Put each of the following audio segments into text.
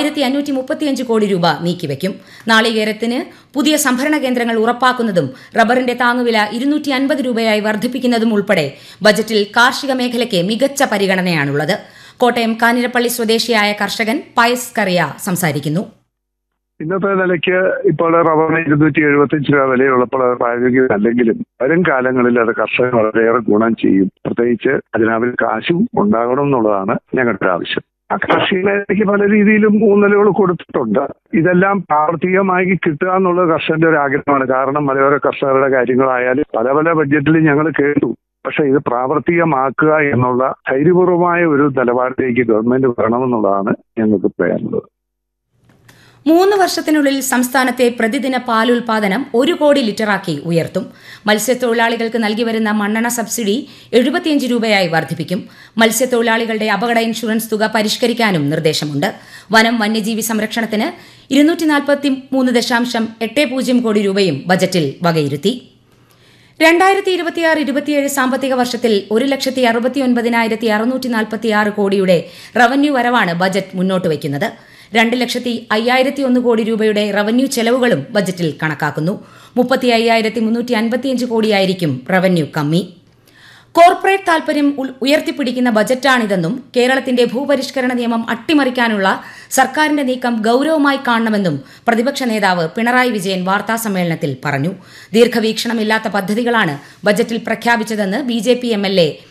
ആയിരത്തി അഞ്ഞൂറ്റി മുപ്പത്തിയഞ്ച് കോടി രൂപ നീക്കിവെക്കും നാളികേരത്തിന് പുതിയ സംഭരണ കേന്ദ്രങ്ങൾ ഉറപ്പാക്കുന്നതും റബ്ബറിന്റെ താങ്ങുവില ഇരുന്നൂറ്റി അൻപത് രൂപയായി വർദ്ധിപ്പിക്കുന്നതും ഉൾപ്പെടെ ബജറ്റിൽ കാർഷിക മേഖലയ്ക്ക് മികച്ച പരിഗണനയാണുള്ളത് കോട്ടയം കാഞ്ഞിരപ്പള്ളി സ്വദേശിയായ കർഷകൻ പയസ് കറിയ സംസാരിക്കുന്നു ഇന്നത്തെ നിലയ്ക്ക് ഇപ്പോൾ റബ്ബറിന് ഇരുന്നൂറ്റി എഴുപത്തിയഞ്ച് രൂപ വിലയുള്ളപ്പോൾ അത് പ്രായോഗികമല്ലെങ്കിലും വരും കാലങ്ങളിൽ അത് കർഷകന് വളരെയേറെ ഗുണം ചെയ്യും പ്രത്യേകിച്ച് അതിനവർ കാശും ഉണ്ടാകണം എന്നുള്ളതാണ് ഞങ്ങളുടെ ആവശ്യം ആ കാർഷിക മേഖലയ്ക്ക് പല രീതിയിലും ഊന്നലുകൾ കൊടുത്തിട്ടുണ്ട് ഇതെല്ലാം പ്രാവർത്തികമായി കിട്ടുക എന്നുള്ളത് കർഷകന്റെ ഒരു ആഗ്രഹമാണ് കാരണം മലയോര കർഷകരുടെ കാര്യങ്ങളായാലും പല പല ബഡ്ജറ്റിലും ഞങ്ങൾ കേട്ടു പക്ഷെ ഇത് പ്രാവർത്തികമാക്കുക എന്നുള്ള ധൈര്യപൂർവമായ ഒരു നിലപാടിലേക്ക് ഗവൺമെന്റ് വരണമെന്നുള്ളതാണ് ഞങ്ങൾക്ക് പറയാനുള്ളത് മൂന്ന് വർഷത്തിനുള്ളിൽ സംസ്ഥാനത്തെ പ്രതിദിന പാലുൽപാദനം ഒരു കോടി ലിറ്ററാക്കി ഉയർത്തും മത്സ്യത്തൊഴിലാളികൾക്ക് നൽകി വരുന്ന മണ്ണെണ്ണ സബ്സിഡി എഴുപത്തിയഞ്ച് രൂപയായി വർദ്ധിപ്പിക്കും മത്സ്യത്തൊഴിലാളികളുടെ അപകട ഇൻഷുറൻസ് തുക പരിഷ്കരിക്കാനും നിർദ്ദേശമുണ്ട് വനം വന്യജീവി സംരക്ഷണത്തിന് ഇരുന്നൂറ്റി നാൽപ്പത്തി മൂന്ന് ദശാംശം എട്ട് പൂജ്യം കോടി രൂപയും ബജറ്റിൽ വകയിരുത്തി രണ്ടായിരത്തി ഇരുപത്തിയാറ് ഇരുപത്തിയേഴ് സാമ്പത്തിക വർഷത്തിൽ ഒരു ലക്ഷത്തി അറുപത്തി ഒൻപതിനായിരത്തി അറുന്നൂറ്റി നാൽപ്പത്തി ആറ് കോടിയുടെ റവന്യൂ വരവാണ് ബജറ്റ് മുന്നോട്ട് വയ്ക്കുന്നത് രണ്ട് ലക്ഷത്തി അയ്യായിരത്തി ഒന്ന് കോടി രൂപയുടെ റവന്യൂ ചെലവുകളും ബജറ്റിൽ കണക്കാക്കുന്നു മുപ്പത്തി അയ്യായിരത്തി മുന്നൂറ്റി അൻപത്തിയഞ്ച് കോടിയായിരിക്കും റവന്യൂ കമ്മി കോർപ്പറേറ്റ് താൽപര്യം ഉൾ- ഉയർത്തിപ്പിടിക്കുന്ന ബജറ്റാണിതെന്നും കേരളത്തിന്റെ ഭൂപരിഷ്കരണ നിയമം അട്ടിമറിക്കാനുള്ള സർക്കാരിന്റെ നീക്കം ഗൌരവമായി കാണണമെന്നും പ്രതിപക്ഷ നേതാവ് പിണറായി വിജയൻ വാർത്താസമ്മേളനത്തിൽ പറഞ്ഞു ദീർഘവീക്ഷണമില്ലാത്ത പദ്ധതികളാണ് ബജറ്റിൽ പ്രഖ്യാപിച്ചതെന്ന് B J P M L A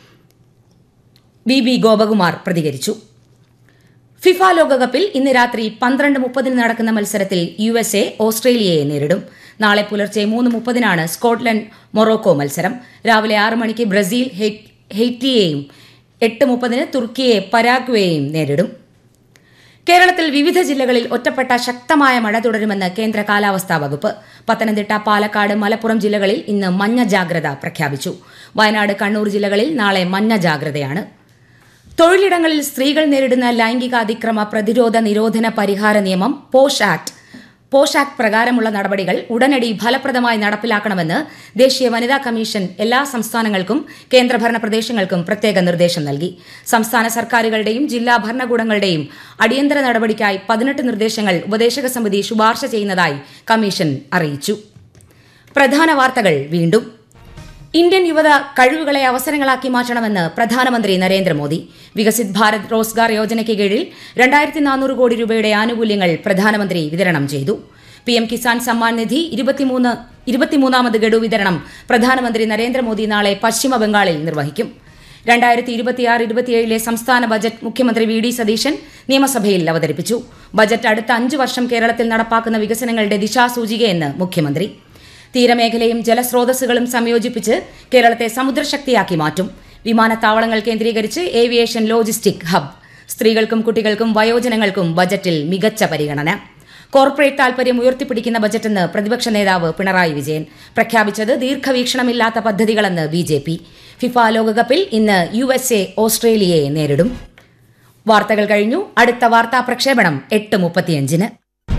B B Gopakumar പ്രതികരിച്ചു ഫിഫ ലോകകപ്പിൽ ഇന്ന് രാത്രി പന്ത്രണ്ട് മുപ്പതിന് നടക്കുന്ന മത്സരത്തിൽ യു എസ് എ ഓസ്ട്രേലിയയെ നേരിടും നാളെ പുലർച്ചെ മൂന്ന് മുപ്പതിനാണ് സ്കോട്ട്ലൻഡ് മൊറോക്കോ മത്സരം രാവിലെ ആറ് മണിക്ക് ബ്രസീൽ ഹെയ്- ഹെയ്റ്റിയെയും എട്ട് മുപ്പതിന് തുർക്കിയെ പരാഗ്വേയെയും നേരിടും കേരളത്തിൽ വിവിധ ജില്ലകളിൽ ഒറ്റപ്പെട്ട ശക്തമായ മഴ തുടരുമെന്ന് കേന്ദ്ര കാലാവസ്ഥാ വകുപ്പ് പത്തനംതിട്ട പാലക്കാട് മലപ്പുറം ജില്ലകളിൽ ഇന്ന് മഞ്ഞ ജാഗ്രത പ്രഖ്യാപിച്ചു വയനാട് കണ്ണൂർ ജില്ലകളിൽ നാളെ മഞ്ഞ ജാഗ്രതയാണ് തൊഴിലിടങ്ങളിൽ സ്ത്രീകൾ നേരിടുന്ന ലൈംഗിക അതിക്രമ പ്രതിരോധ നിരോധന പരിഹാര നിയമം പോഷ് ആക്ട് പോഷ് ആക്ട് പ്രകാരമുള്ള നടപടികൾ ഉടനടി ഫലപ്രദമായി നടപ്പിലാക്കണമെന്ന് ദേശീയ വനിതാ കമ്മീഷൻ എല്ലാ സംസ്ഥാനങ്ങൾക്കും കേന്ദ്രഭരണ പ്രദേശങ്ങൾക്കും പ്രത്യേക നിർദ്ദേശം നൽകി സംസ്ഥാന സർക്കാരുകളുടെയും ജില്ലാ ഭരണകൂടങ്ങളുടെയും അടിയന്തര നടപടിക്കായി പതിനെട്ട് നിർദ്ദേശങ്ങൾ ഉപദേശക സമിതി ശുപാർശ ചെയ്യുന്നതായി കമ്മീഷൻ അറിയിച്ചു പ്രധാന വാർത്തകൾ വീണ്ടും ഇന്ത്യൻ യുവത കഴിവുകളെ അവസരങ്ങളാക്കി മാറ്റണമെന്ന് പ്രധാനമന്ത്രി നരേന്ദ്രമോദി വികസിത് ഭാരത് റോസ്ഗാർ യോജനയ്ക്ക് കീഴിൽ രണ്ടായിരത്തി നാനൂറ് കോടി രൂപയുടെ ആനുകൂല്യങ്ങൾ പ്രധാനമന്ത്രി വിതരണം ചെയ്തു പി എം കിസാൻ സമ്മാൻ നിധി ഇരുപത്തിമൂന്ന് ഇരുപത്തിമൂന്നാമത് ഗഡു വിതരണം പ്രധാനമന്ത്രി നരേന്ദ്രമോദി നാളെ പശ്ചിമ ബംഗാളിൽ നിർവഹിക്കും രണ്ടായിരത്തി ഇരുപത്തിയാറ് ഇരുപത്തിയേഴിലെ സംസ്ഥാന ബജറ്റ് മുഖ്യമന്ത്രി വി ഡി സതീശൻ നിയമസഭയിൽ അവതരിപ്പിച്ചു ബജറ്റ് അടുത്ത അഞ്ചു വർഷം കേരളത്തിൽ നടപ്പാക്കുന്ന വികസനങ്ങളുടെ ദിശാസൂചികയെന്ന് മുഖ്യമന്ത്രി തീരമേഖലയും ജലസ്രോതസ്സുകളും സംയോജിപ്പിച്ച് കേരളത്തെ സമുദ്രശക്തിയാക്കി മാറ്റും വിമാനത്താവളങ്ങൾ കേന്ദ്രീകരിച്ച് ഏവിയേഷൻ ലോജിസ്റ്റിക് ഹബ് സ്ത്രീകൾക്കും കുട്ടികൾക്കും വയോജനങ്ങൾക്കും ബജറ്റിൽ മികച്ച പരിഗണന കോർപ്പറേറ്റ് താൽപര്യം ഉയർത്തിപ്പിടിക്കുന്ന ബജറ്റെന്ന് പ്രതിപക്ഷ നേതാവ് പിണറായി വിജയൻ പ്രഖ്യാപിച്ചത് ദീർഘവീക്ഷണമില്ലാത്ത പദ്ധതികളെന്ന് ബി ജെ പി ഫിഫ ലോകകപ്പിൽ ഇന്ന് യു എസ് എ ഓസ്ട്രേലിയയെ നേരിടും വാർത്തകൾ കഴിഞ്ഞു അടുത്ത വാർത്താ പ്രക്ഷേപണം എട്ട് മുപ്പത്തിയഞ്ചിന്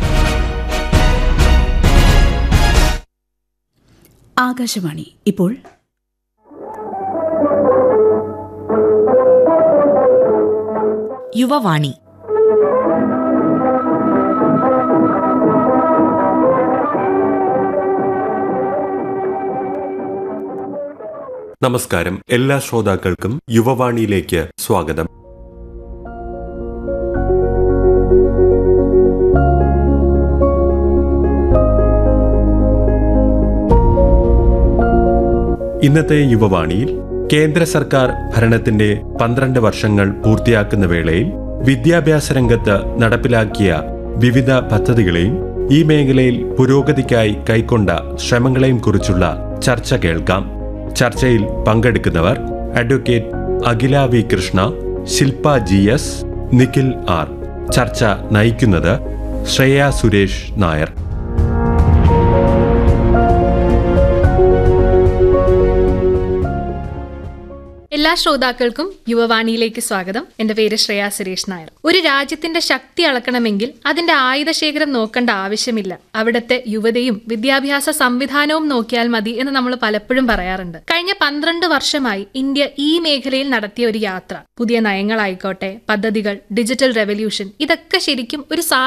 ആകാശവാണി ഇപ്പോൾ യുവവാണി നമസ്കാരം എല്ലാ ശ്രോതാക്കൾക്കും യുവവാണിയിലേക്ക് സ്വാഗതം ഇന്നത്തെ യുവവാണിയിൽ കേന്ദ്ര സർക്കാർ ഭരണത്തിന്റെ പന്ത്രണ്ട് വർഷങ്ങൾ പൂർത്തിയാക്കുന്ന വേളയിൽ വിദ്യാഭ്യാസ രംഗത്ത് നടപ്പിലാക്കിയ വിവിധ പദ്ധതികളെയും ഈ മേഖലയിൽ പുരോഗതിക്കായി കൈക്കൊണ്ട ശ്രമങ്ങളെയും കുറിച്ചുള്ള ചർച്ച കേൾക്കാം ചർച്ചയിൽ പങ്കെടുക്കുന്നവർ advocate Akhila V Krishna Shilpa G S Nikhil R ചർച്ച നയിക്കുന്നത് ശ്രേയ സുരേഷ് നായർ എല്ലാ ശ്രോതാക്കൾക്കും യുവവാണിയിലേക്ക് സ്വാഗതം എന്റെ പേര് ശ്രേയ സുരേഷ് നായർ ഒരു രാജ്യത്തിന്റെ ശക്തി അളക്കണമെങ്കിൽ അതിന്റെ ആയുധശേഖരം നോക്കേണ്ട ആവശ്യമില്ല അവിടുത്തെ യുവതയും വിദ്യാഭ്യാസ സംവിധാനവും നോക്കിയാൽ മതി എന്ന് നമ്മൾ പലപ്പോഴും പറയാറുണ്ട് കഴിഞ്ഞ പന്ത്രണ്ട് വർഷമായി ഇന്ത്യ ഈ മേഖലയിൽ നടത്തിയ ഒരു യാത്ര പുതിയ നയങ്ങളായിക്കോട്ടെ പദ്ധതികൾ ഡിജിറ്റൽ റെവല്യൂഷൻ ഇതൊക്കെ ശരിക്കും ഒരു സാ